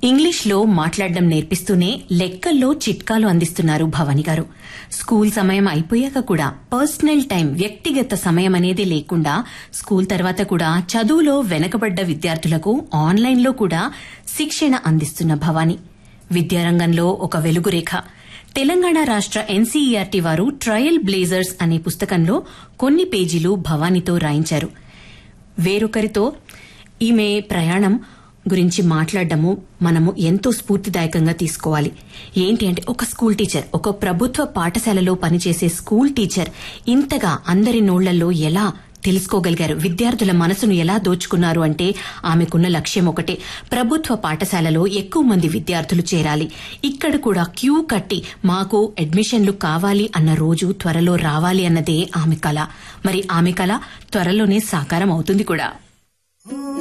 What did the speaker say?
ఇంగ్లీష్లో మాట్లాడడం నేర్పిస్తూనే లెక్కల్లో చిట్కాలు అందిస్తున్నారు భవాని గారు స్కూల్ సమయం అయిపోయాక కూడా పర్సనల్ టైం వ్యక్తిగత సమయం అనేది లేకుండా స్కూల్ తర్వాత కూడా చదువులో వెనకబడ్డ విద్యార్థులకు ఆన్లైన్లో కూడా శిక్షణ అందిస్తున్న భవాని విద్యారంగంలో ఒక వెలుగురేఖ తెలంగాణ రాష్ట్ర ఎన్సీఈఆర్టీ వారు ట్రయల్ బ్లేజర్స్ అనే పుస్తకంలో కొన్ని పేజీలు భవానీతో రాయించారు వేరొకరితో ఈమె ప్రయాణం గురించి మాట్లాడడము మనము ఎంతో స్ఫూర్తిదాయకంగా తీసుకోవాలి ఏంటి అంటే ఒక స్కూల్ టీచర్ ఒక ప్రభుత్వ పాఠశాలలో పనిచేసే స్కూల్ టీచర్ ఇంతగా అందరి నోళ్లలో ఎలా తెలుసుకోగలిగారు విద్యార్థుల మనసును ఎలా దోచుకున్నారు అంటే ఆమెకున్న లక్ష్యం ఒకటే ప్రభుత్వ పాఠశాలలో ఎక్కువ మంది విద్యార్థులు చేరాలి ఇక్కడ కూడా క్యూ కట్టి మాకు అడ్మిషన్లు కావాలి అన్న రోజు త్వరలో రావాలి అన్నదే ఆమె కళ మరి ఆమె కళ త్వరలోనే సాకారం అవుతుంది కూడా